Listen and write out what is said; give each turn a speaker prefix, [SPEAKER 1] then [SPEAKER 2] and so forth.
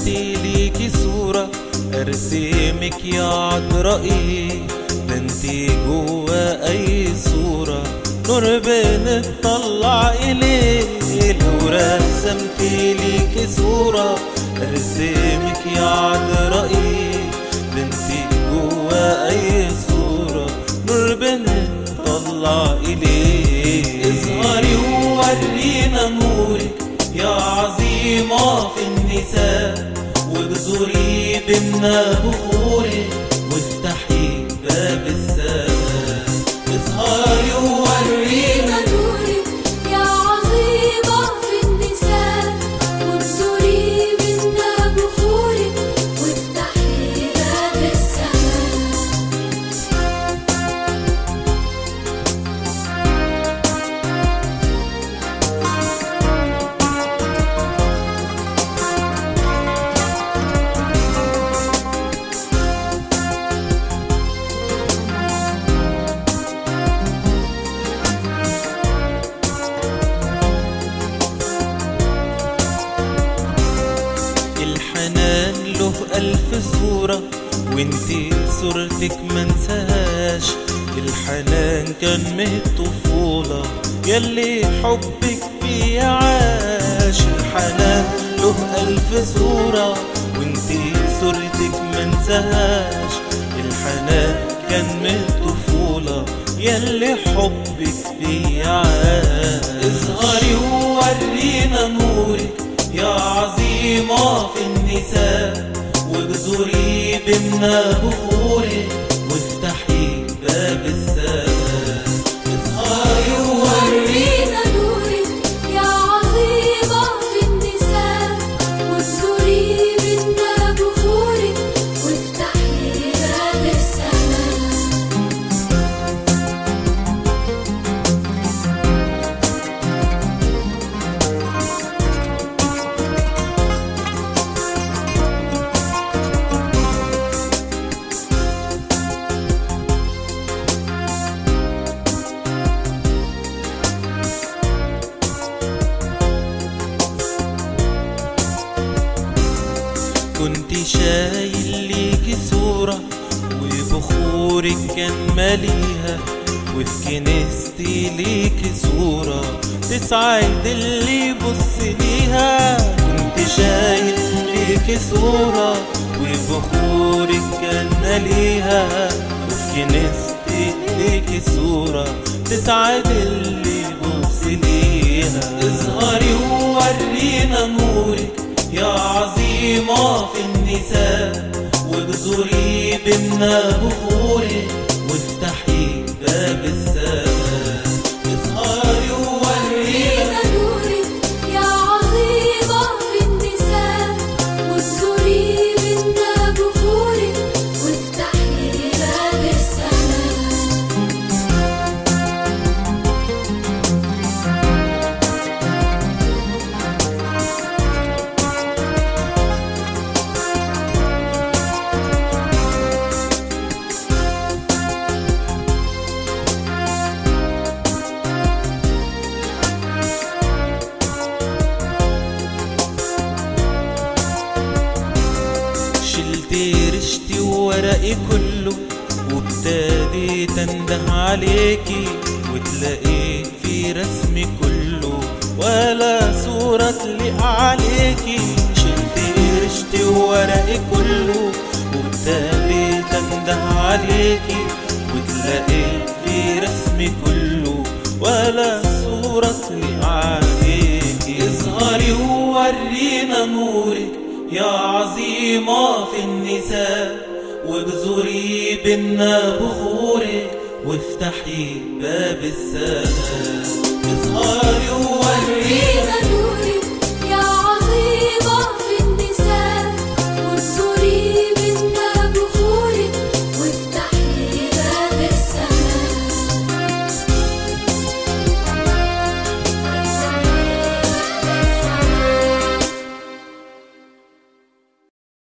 [SPEAKER 1] ليكي صورة ارسمك يا عذرائي ده انتي جوا اي صورة نور بنطلع اليه لو رسمت ليكي صورة ارسمك يا عذرائي ده انتي جوا اي صورة نور بنطلع اليه اظهري وورينا نورك يا عظيمة في النساء واجزري بينا بخورك وافتحي باب السماء اظهري وورينا
[SPEAKER 2] ورينا نورك يا عظيمة في النساء وابصري منا بخورك وافتحي باب السماء
[SPEAKER 1] الحنان له ألف صورة وانتي صورتك منساهاش الحنان كان من الطفولة يلي حبك فيه عاش الحنان له ألف صورة وانتي صورتك منساهاش الحنان كان من الطفولة يلي حبك فيه عاش اظهري وورينا نورك يا عظيمة في النساء واجزري بينا بخورك وافتحي باب السماء اظهري
[SPEAKER 2] ورينا نورك يا عظيمة في النساء وابصري منا بخورك وافتحي باب السماء
[SPEAKER 1] كنت شايل ليكي صورة وبخورك كان ماليها وفي كنيستي ليكي صورة تسعد اللي يبص ليها كنت شايل ليكي صورة وبخورك كان ماليها وفي كنيستي ليكي صورة تسعد اللي يبص ليها اظهري وورينا نورك يا عظيمة في النساء واجزري بينا بخورك وافتحي باب السماء اظهري وورينا
[SPEAKER 2] ورينا نورك يا عظيمة في النساء وابصري منا بخورك وافتحي باب السماء
[SPEAKER 1] شلت رشتي وورقي كله وابتديت انده عليكي وتلاقيت في رسمي كله ولا صورة تليق عليكي شلت رشتي وورقي كله وابتديت انده عليكي وتلاقيت في رسمي كله ولا صورة تليق عليكي اظهري وورينا نورك يا عظيمة في النساء واجزري بينا بخورك وافتحي باب السماء اظهري وورينا